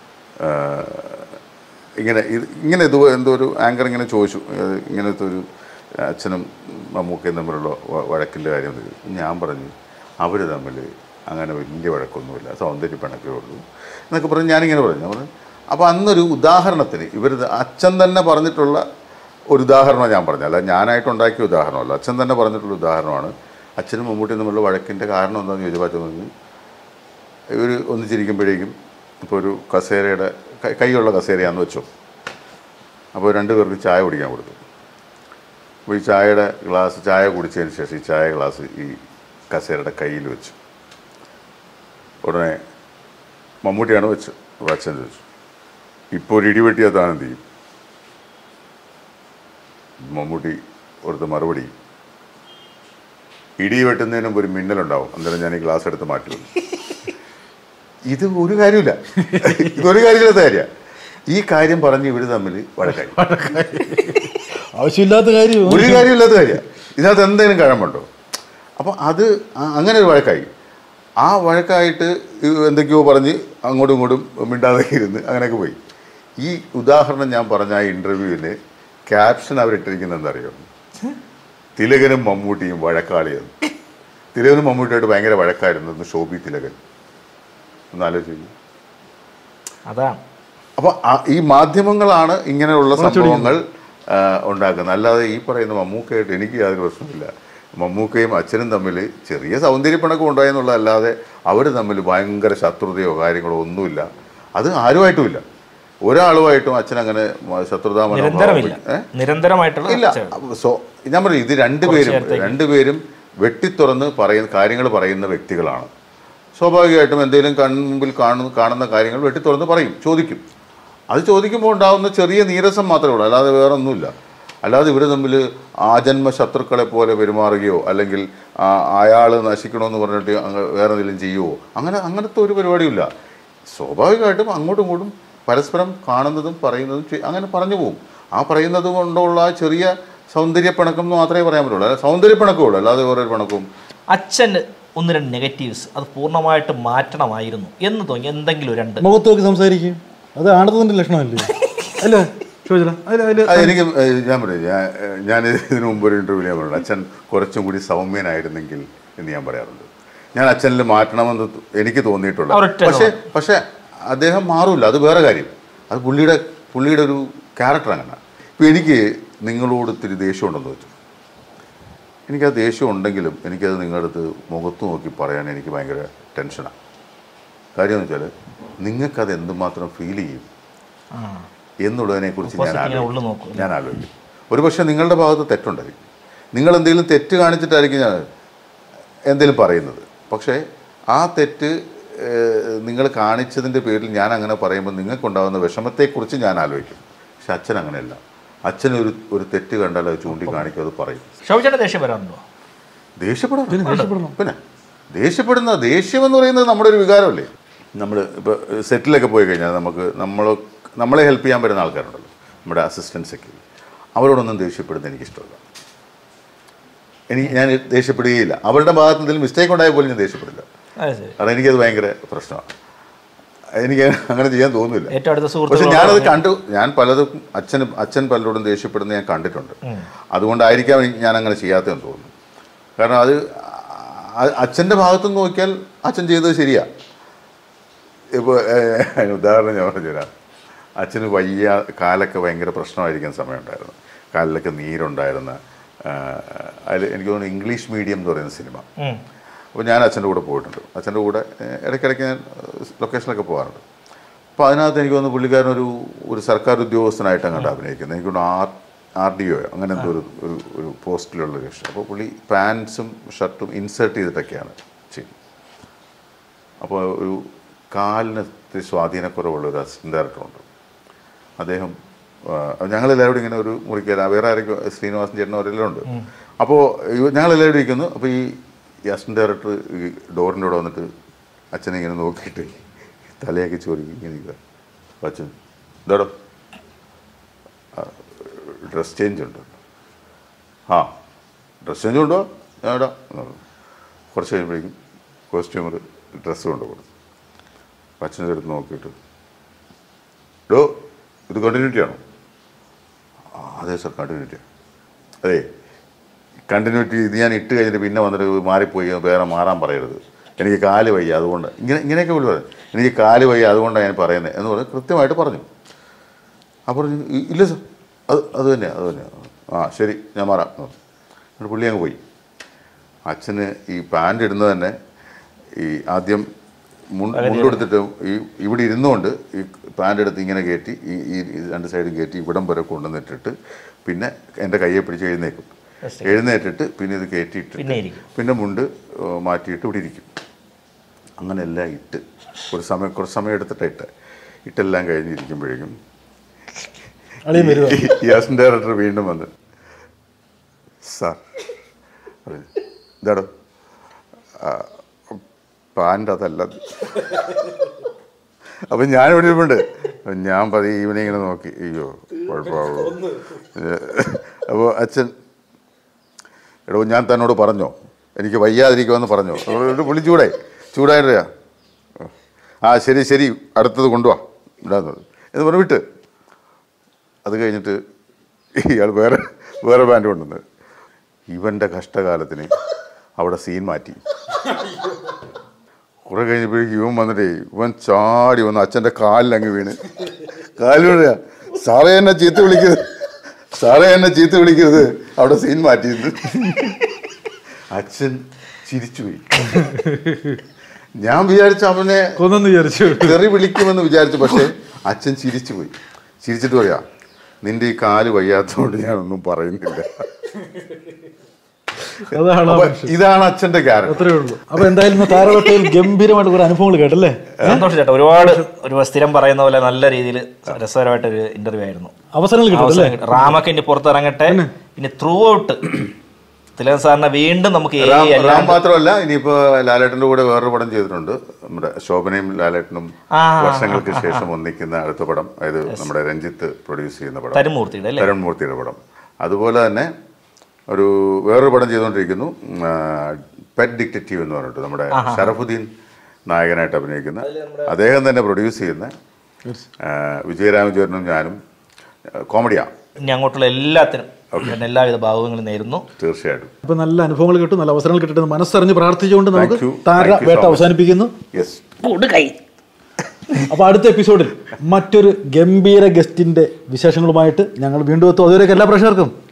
ഇങ്ങനെ ഇത് ഇങ്ങനെ ഇത് എന്തോ ഒരു ആങ്കർ ഇങ്ങനെ ചോദിച്ചു ഏഹ് ഇങ്ങനത്തെ ഒരു അച്ഛനും മമ്മൂക്കയും തമ്മിലുള്ള വ- വഴക്കിൻ്റെ കാര്യം ഇത്. ഞാൻ പറഞ്ഞു അവർ തമ്മിൽ അങ്ങനെ വലിയ വഴക്കൊന്നുമില്ല സൗന്ദര്യ പിണക്കേ ഉള്ളൂ എന്നൊക്കെ പറഞ്ഞ് ഞാനിങ്ങനെ പറഞ്ഞു ഞാൻ പറഞ്ഞു അപ്പോൾ അന്നൊരു ഉദാഹരണത്തിന് ഇവർ അച്ഛൻ തന്നെ പറഞ്ഞിട്ടുള്ള ഒരു ഉദാഹരണം ഞാൻ പറഞ്ഞു അല്ല ഞാനായിട്ട് ഉണ്ടാക്കിയ ഉദാഹരണമല്ല അച്ഛൻ തന്നെ പറഞ്ഞിട്ടുള്ള ഉദാഹരണമാണ് അച്ഛനും മമ്മൂട്ടിയും തമ്മിലുള്ള വഴക്കിൻ്റെ കാരണം എന്താണെന്ന് ചോദിച്ചപ്പോൾ അച്ഛൻ പറഞ്ഞു ഇവർ ഒന്നിച്ചിരിക്കുമ്പോഴേക്കും ഇപ്പോൾ ഒരു കസേരയുടെ കൈ- കൈയുള്ള കസേരയാണെന്ന് വെച്ചോ അപ്പോൾ രണ്ട് പേർക്ക് ചായ കുടിക്കാൻ കൊടുത്തു അപ്പോൾ ഈ ചായയുടെ ഗ്ലാസ് ചായ കുടിച്ചതിന് ശേഷം ഈ ചായ ഗ്ലാസ് ഈ കസേരയുടെ കയ്യിൽ വെച്ചു ഉടനെ മമ്മൂട്ടിയാണ് വെച്ച് അപ്പോൾ അച്ഛൻ ചോദിച്ചു ഇപ്പോൾ ഒരു ഇടിവെട്ടിയാൽ താൻ എന്ത് ചെയ്യും മമ്മൂട്ടി കൊടുത്ത മറുപടി ഇടി വെട്ടുന്നതിന് മുമ്പ് ഒരു മിന്നലുണ്ടാവും അന്നേരം ഞാൻ ഈ ഗ്ലാസ് എടുത്ത് മാറ്റി വെക്കും. ഇത് ഒരു കാര്യമില്ല ഇതൊരു കാര്യമില്ലാത്ത കാര്യമാണ് ഈ കാര്യം പറഞ്ഞ് ഇവർ തമ്മിൽ വഴക്കായി ആവശ്യമില്ലാത്ത കാര്യം ഒരു കാര്യമില്ലാത്ത കാര്യമാണ് ഇതിനകത്ത് എന്തെങ്കിലും കഴമ്പുണ്ടോ അപ്പോൾ അത് ആ- അങ്ങനെ ഒരു വഴക്കായി ആ വഴക്കായിട്ട് ഇത് എന്തൊക്കെയോ പറഞ്ഞ് അങ്ങോട്ടും ഇങ്ങോട്ടും മിണ്ടാതെ ഇരുന്ന് അങ്ങനെയൊക്കെ പോയി ഈ ഉദാഹരണം ഞാൻ പറഞ്ഞ ആ ഇൻ്റർവ്യൂവിന് ക്യാപ്ഷൻ അവരിട്ടിരിക്കുന്നത് എന്തറിയോ തിലകനും മമ്മൂട്ടിയും വഴക്കാളിയെന്ന് തിലകനും മമ്മൂട്ടിയായിട്ട് ഭയങ്കര വഴക്കായിരുന്നു ശോഭി തിലകൻ ഒന്ന് ആലോചിച്ചു അതാണ് അപ്പോൾ ഈ മാധ്യമങ്ങളാണ് ഇങ്ങനെയുള്ള സംഭവങ്ങൾ ആ, ഉണ്ടാക്കുന്നത് അല്ലാതെ ഈ പറയുന്ന മമ്മൂക്കയായിട്ട് എനിക്ക് യാതൊരു പ്രശ്നമില്ല മമ്മൂക്കയും അച്ഛനും തമ്മിൽ ചെറിയ സൗന്ദര്യപ്പിണക്കം ഉണ്ടായെന്നുള്ളതല്ലാതെ അവർ തമ്മിൽ ഭയങ്കര ശത്രുതയോ കാര്യങ്ങളോ ഒന്നുമില്ല അത് ആരുമായിട്ടുമില്ല ഒരാളുമായിട്ടും അച്ഛൻ അങ്ങനെ ശത്രുതാ മനോഭാവം നിരന്തരമില്ല ഏ? നിരന്തരമായിട്ടുള്ള ഇല്ല ചർച്ചകൾ. സോ ഞാൻ പറയും ഇത് രണ്ടുപേരും നേരത്തേക്ക്. രണ്ടുപേരും വെട്ടിത്തുറന്ന് പറയുന്ന കാര്യങ്ങൾ പറയുന്ന വ്യക്തികളാണ് സ്വാഭാവികമായിട്ടും എന്തെങ്കിലും കൺമുമ്പിൽ കാണുന്ന കാണുന്ന കാര്യങ്ങൾ വെട്ടിത്തുറന്ന് പറയും ചോദിക്കും അത് ചോദിക്കുമ്പോൾ ഉണ്ടാകുന്ന ചെറിയ നീരസം മാത്രമേ ഉള്ളൂ അല്ലാതെ വേറെ ഒന്നുമില്ല അല്ലാതെ ഇവർ തമ്മിൽ ആജന്മ ശത്രുക്കളെ പോലെ പെരുമാറുകയോ അല്ലെങ്കിൽ അയാൾ നശിക്കണമെന്ന് പറഞ്ഞിട്ട് അങ്ങ് വേറെ എന്തെങ്കിലും ചെയ്യുമോ അങ്ങനെ അങ്ങനത്തെ ഒരു പരിപാടിയില്ല സ്വാഭാവികമായിട്ടും അങ്ങോട്ടും ഇങ്ങോട്ടും പരസ്പരം കാണുന്നതും പറയുന്നതും ചെയ്- അങ്ങനെ പറഞ്ഞു പോകും ആ പറയുന്നത് കൊണ്ടുള്ള ആ ചെറിയ സൗന്ദര്യപ്പിണക്കം എന്ന് മാത്രമേ പറയാൻ പറ്റുള്ളൂ അല്ലാതെ സൗന്ദര്യപ്പിണക്കമേ ഉള്ളൂ അല്ലാതെ വേറെ ഒരു പിണക്കവും അച്ഛന് ഒന്ന് രണ്ട് നെഗറ്റീവ്സ് അത് പൂർണ്ണമായിട്ട് മാറ്റണമായിരുന്നു എന്ന് തോന്നി എന്തെങ്കിലും രണ്ട് മുഖത്ത് നോക്കി സംസാരിക്കും അത് ആണത്തതിന്റെ ലക്ഷണമല്ലേ അല്ല ചോദിച്ചാ അതിൽ അതിൽ അത് എനിക്ക് ഏഹ്, ഞാൻ പറയും ഞാൻ ഏഹ്, ഞാൻ ഇതിനു മുമ്പ് ഒരു ഇൻ്റർവ്യൂ ഞാൻ പറഞ്ഞു അച്ഛൻ കുറച്ചും കൂടി സൗമ്യനായിരുന്നെങ്കിൽ എന്ന് ഞാൻ പറയാറുണ്ട് ഞാൻ അച്ഛനിൽ മാറ്റണമെന്ന് ത- എനിക്ക് തോന്നിയിട്ടുള്ള ഒരൊറ്റ പക്ഷേ പക്ഷേ അദ്ദേഹം മാറൂല അത് വേറെ കാര്യം അത് പുള്ളിയുടെ പുള്ളിയുടെ ഒരു ക്യാരക്ടർ അങ്ങനെ ഇപ്പം എനിക്ക് നിങ്ങളോട് ഇത്തിരി ദേഷ്യം ഉണ്ടെന്ന് വെച്ചു എനിക്ക് ആ ദേഷ്യം ഉണ്ടെങ്കിലും എനിക്കത് നിങ്ങളുടെ അടുത്ത് മുഖത്ത് നോക്കി പറയാൻ എനിക്ക് ഭയങ്കര ടെൻഷനാണ് കാര്യം എന്ന് വെച്ചാൽ നിങ്ങൾക്കത് എന്തുമാത്രം ഫീൽ ചെയ്യും ആ എന്നുള്ളതിനെ കുറിച്ച് ഞാൻ Opposite ഇങ്ങനെ ഉള്ളു ആലോചിക്കും നോക്കും. ഞാൻ ആലോചിക്കും ഒരു പക്ഷേ നിങ്ങളുടെ ഭാഗത്ത് തെറ്റുണ്ടായിരിക്കും നിങ്ങൾ എന്തെങ്കിലും തെറ്റ് കാണിച്ചിട്ടായിരിക്കും ഞാൻ എന്തെങ്കിലും പറയുന്നത് പക്ഷേ ആ തെറ്റ് നിങ്ങൾ കാണിച്ചതിൻ്റെ പേരിൽ ഞാൻ അങ്ങനെ പറയുമ്പോൾ നിങ്ങൾക്കുണ്ടാകുന്ന വിഷമത്തെക്കുറിച്ച് ഞാൻ ആലോചിക്കും പക്ഷെ അച്ഛൻ അങ്ങനെയല്ല അച്ഛൻ ഒരു ഒരു തെറ്റ് കണ്ടാൽ അത് ചൂണ്ടിക്കാണിക്കും അത് പറയും ശോഭിച്ചേട്ടൻ ദേഷ്യം വരാറുണ്ടോ ദേഷ്യപ്പെടണം ദേഷ്യപ്പെടണം. പിന്നെ ദേഷ്യപ്പെടുന്ന ദേഷ്യം എന്ന് പറയുന്നത് നമ്മുടെ ഒരു വികാരമല്ലേ നമ്മൾ ഇപ്പോൾ സെറ്റിലൊക്കെ പോയി കഴിഞ്ഞാൽ നമുക്ക് നമ്മൾ നമ്മളെ ഹെൽപ്പ് ചെയ്യാൻ പറ്റുന്ന ആൾക്കാരുണ്ടല്ലോ നമ്മുടെ അസിസ്റ്റൻസ് ഒക്കെ അവരോടൊന്നും ദേഷ്യപ്പെടുന്നത് എനിക്കിഷ്ടമല്ല എനിക്ക് ഞാൻ ദേഷ്യപ്പെടുകയില്ല അവരുടെ ഭാഗത്ത് എന്തെങ്കിലും മിസ്റ്റേക്ക് ഉണ്ടായാൽ പോലും ഞാൻ ദേഷ്യപ്പെടില്ല അത് ശരി കാരണം എനിക്കത് ഭയങ്കര പ്രശ്നമാണ് എനിക്ക് അങ്ങനെ ചെയ്യാൻ തോന്നുന്നില്ല ഏറ്റവും അടുത്ത പക്ഷെ സുഹൃത്തുക്കളോട് ഞാനത് പറഞ്ഞ് കണ്ടു ഞാൻ പലതും അച്ഛന് അച്ഛൻ പലരോടും ദേഷ്യപ്പെടുന്നത് ഞാൻ കണ്ടിട്ടുണ്ട് അതുകൊണ്ടായിരിക്കാം എനിക്ക് ഞാൻ അങ്ങനെ ചെയ്യാത്തതെന്ന് തോന്നുന്നു കാരണം അത് അ- അച്ഛൻ്റെ ഭാഗത്തുനിന്ന് നോക്കിയാൽ അച്ഛൻ ചെയ്തത് ശരിയാ ഇപ്പോൾ ഉദാഹരണം ഞാൻ പറഞ്ഞുതരാം അച്ഛന് വയ്യ കാലൊക്കെ ഭയങ്കര പ്രശ്നമായിരിക്കുന്ന സമയമുണ്ടായിരുന്നു കാലിലൊക്കെ നീരുണ്ടായിരുന്ന അതിൽ എനിക്ക് തോന്നുന്നു ഇംഗ്ലീഷ് മീഡിയം എന്ന് പറയുന്ന സിനിമ ഉം. അപ്പോൾ ഞാൻ അച്ഛൻ്റെ കൂടെ പോയിട്ടുണ്ട് അച്ഛൻ്റെ കൂടെ ഏഹ്, ഇടയ്ക്കിടയ്ക്ക് ഞാൻ ഏഹ്, ലൊക്കേഷനിലൊക്കെ പോകാറുണ്ട് അപ്പോൾ അതിനകത്ത് എനിക്ക് തോന്നുന്നു പുള്ളിക്കാരൻ ഒരു ഒരു സർക്കാർ ഉദ്യോഗസ്ഥനായിട്ട് അങ്ങോട്ട് അഭിനയിക്കുന്നത് എനിക്ക് തോന്നുന്നു ആർ ആർ ഡി ഒ അങ്ങനെ എന്തോ ഒരു ഒരു ഒരു പോസ്റ്റിലുള്ള ഒരു കക്ഷി അപ്പോൾ പുള്ളി പാൻസും ഷർട്ടും ഇൻസേർട്ട് ചെയ്തിട്ടൊക്കെയാണ് ചെയ്യുന്നത് അപ്പോൾ ഒരു കാലിന് ഇത്തിരി സ്വാധീനക്കുറവുള്ള ഒരു അസിസ്റ്റന്റ് ഡയറക്ടറുണ്ട് അദ്ദേഹം ഞങ്ങളെല്ലാവരും ഇങ്ങനെ ഒരു മുറിക്കല വേറെ ആരൊക്കെ ശ്രീനിവാസൻ ചേട്ടൻ അവരെല്ലാം ഉണ്ട് അപ്പോൾ ഞങ്ങളെല്ലാവരും ഇരിക്കുന്നു അപ്പോൾ ഈ അസിസ്റ്റന്റ് ഡയറക്ടർ ഈ ഡോറിൻ്റെ അവിടെ വന്നിട്ട് അച്ഛനെ ഇങ്ങനെ നോക്കിയിട്ട് തലയൊക്കെ ചോരി ഇങ്ങനെ നിൽക്കുക അപ്പോൾ അച്ഛൻ ഇതാടോ ഡ്രസ് ചേഞ്ച് ഉണ്ട് ആ ഡ്രസ് ചേഞ്ച് ഉണ്ടോ ഞാൻ ഇടാം എന്ന് പറഞ്ഞു. കുറച്ച് കഴിയുമ്പോഴേക്കും കോസ്റ്റ്യൂമർ ഡ്രസ്സ് കൊണ്ട് കൊടുത്തു അപ്പം അച്ഛൻ്റെ അടുത്ത് നോക്കിയിട്ട് ഡോ ഇത് കണ്ടിന്യൂറ്റി ആണോ ആ അതെ സർ കണ്ടിന്യൂറ്റി അതെ കണ്ടിന്യൂറ്റി ഇത് ഞാൻ ഇട്ട് കഴിഞ്ഞിട്ട് പിന്നെ വന്നിട്ട് മാറിപ്പോയി വേറെ മാറാൻ പറയരുത് എനിക്ക് കാല് വയ്യ അതുകൊണ്ട് ഇങ്ങനെ ഇങ്ങനെയൊക്കെ വിളി പറയും എനിക്ക് കാല് വയ്യ അതുകൊണ്ടാണ് ഞാൻ പറയുന്നത് എന്ന് പറഞ്ഞ് കൃത്യമായിട്ട് പറഞ്ഞു അപ്പോൾ പറഞ്ഞു "ഇ- ഇല്ല സർ അത് അത് തന്നെയാണ് അത് തന്നെയാണ് ആ ശരി ഞാൻ മാറാം എന്ന് പറഞ്ഞു. എന്നിട്ട് പുള്ളി അങ്ങ് പോയി അച്ഛന് ഈ പാൻ്റ് ഇടുന്നത് തന്നെ ഈ ആദ്യം മുൻ- മുണ്ടെടുത്തിട്ട് ഈ ഇവിടെ ഇരുന്നുകൊണ്ട് ഈ പാൻ്റ് എടുത്ത് ഇങ്ങനെ കയറ്റി ഈ ഈ ഈ രണ്ട് സൈഡും കയറ്റി ഇവിടം വരെ കൊണ്ടുവന്നിട്ടിട്ട് പിന്നെ എൻ്റെ കയ്യെ പിടിച്ച് എഴുന്നേക്കും എഴുന്നേറ്റിട്ട് പിന്നെ ഇത് കയറ്റിയിട്ട് പിന്നെ ഇരിക്കും. പിന്നെ മുണ്ട് ഏഹ്, മാറ്റിയിട്ട് ഇവിടെ ഇരിക്കും അങ്ങനെ എല്ലാം ഇട്ട് ഒരു സമയം കുറച്ച് സമയം എടുത്തിട്ട് ഇട്ട് ഇട്ടെല്ലാം കഴിഞ്ഞിരിക്കുമ്പോഴേക്കും അളിയൻ വരുക ഈ അസിസ്റ്റന്റ് ഡയറക്ടർ വീണ്ടും വന്ന് സാർ ഇതാടോ പാൻ്റ് അതല്ല അപ്പം ഞാൻ ഇവിടെ ഇരിപ്പുണ്ട് അപ്പം ഞാൻ പതി ഇവനെ ഇങ്ങനെ നോക്കി അയ്യോ കുഴപ്പമാവോ അപ്പോൾ അച്ഛൻ എടോ ഞാൻ തന്നോട് പറഞ്ഞോ എനിക്ക് വയ്യാതിരിക്കുമെന്ന് പറഞ്ഞോ ഒരു പുള്ളി ചൂടായി ചൂടായിട്ടാ ആ ശരി ശരി അടുത്തത് കൊണ്ടുവാ ഇടാന്ന് പറഞ്ഞു എന്ന് പറഞ്ഞു വിട്ട് അത് കഴിഞ്ഞിട്ട് ഇയാൾ വേറെ വേറെ ബാൻഡ് കൊണ്ടുവന്ന് ഇവൻ്റെ കഷ്ടകാലത്തിന് അവിടെ സീൻ മാറ്റി കുറെ കഴിഞ്ഞപ്പോഴേക്കും ഇവൻ വന്നിട്ടേ ഇവൻ ചാടി വന്ന് അച്ഛൻ്റെ കാലിലങ്ങ് വീണ് കാലിൽ വീഴുക സാറേ എന്നെ ചീത്ത വിളിക്കരുത് സാറേ എന്നെ ചീത്ത വിളിക്കരുത് അവിടെ സീൻ മാറ്റിയിരുന്നു അച്ഛൻ ചിരിച്ചുപോയി ഞാൻ വിചാരിച്ച അവനെ കൊന്നെന്ന് വിചാരിച്ചു തെറി വിളിക്കുമെന്ന് വിചാരിച്ചു പക്ഷേ അച്ഛൻ ചിരിച്ചു പോയി ചിരിച്ചിട്ട് പറയാ നിന്റെ ഈ കാല് വയ്യാത്തതുകൊണ്ട് ഞാനൊന്നും പറയുന്നില്ല അതാണ് ആ അപ്പൊ മനുഷ്യൻ. ഇതാണ് അച്ഛന്റെ ക്യാരക്ടർ അത്രേ ഉള്ളൂ അപ്പൊ എന്തായാലും താരവട്ടയിൽ ഗംഭീരമായിട്ട് കുറെ അനുഭവങ്ങൾ കേട്ടല്ലേ സന്തോഷം ചേട്ടാ ഒരുപാട് ഒരു സ്ഥിരം പറയുന്ന പോലെ നല്ല രീതിയിൽ രസകരമായിട്ടൊരു ഇന്റർവ്യൂ ആയിരുന്നു അവസരങ്ങൾ കിട്ടും അല്ലേ അവസരം കിട്ടി. റാമൊക്കെ ഇനി പുറത്തിറങ്ങട്ടെ ഇനി ത്രൂ ഔട്ട് തിലകൻ സാറിനെ വീണ്ടും നമുക്ക് ഈ റാം എല്ലാ റാം മാത്രമല്ല ഇനിയിപ്പോ ലാലേട്ടന്റെ കൂടെ വേറൊരു പടം ചെയ്തിട്ടുണ്ട് നമ്മുടെ ശോഭനയും ലാലേട്ടനും ആ, വർഷങ്ങൾക്ക് ശേഷം ഒന്നിക്കുന്ന അടുത്ത പടം അതായത് നമ്മുടെ രഞ്ജിത്ത് പ്രൊഡ്യൂസ് ചെയ്യുന്ന പടം തരുമൂർത്തിയുടെ അല്ലേ തരുൺ മൂർത്തിയുടെ പടം അതുപോലെ തന്നെ ഒരു വേറൊരു പടം ചെയ്തുകൊണ്ടിരിക്കുന്നു പെറ്റ് ഡിക്റ്റേറ്റീവ് എന്ന് പറഞ്ഞിട്ട് നമ്മുടെ ഷറഫുദ്ദീൻ നായകനായിട്ട് അഭിനയിക്കുന്ന അദ്ദേഹം തന്നെ പ്രൊഡ്യൂസ് ചെയ്യുന്ന ആ, വിജയരാമചന്ദ്രനും ഞാനും കോമഡിയാണ് ഇനി അങ്ങോട്ടുള്ള എല്ലാത്തിനും ഞാൻ എല്ലാവിധ ഭാവങ്ങളും നേരുന്നു തീർച്ചയായിട്ടും അപ്പൊ നല്ല അനുഭവങ്ങൾ കിട്ടും നല്ല അവസരങ്ങൾ കിട്ടും എന്ന് മനസ്സറിഞ്ഞ് പ്രാർത്ഥിച്ചുകൊണ്ട് നമുക്ക് Thank you. താര Thank you so വേട്ട much. അവസാനിപ്പിക്കുന്നു യെസ് അപ്പൊ അടുത്ത എപ്പിസോഡിൽ മറ്റൊരു ഗംഭീര ഗസ്റ്റിന്റെ വിശേഷങ്ങളുമായിട്ട് ഞങ്ങൾ വീണ്ടും എത്തും അതുവരെയൊക്കെ എല്ലാ പ്രേക്ഷകർക്കും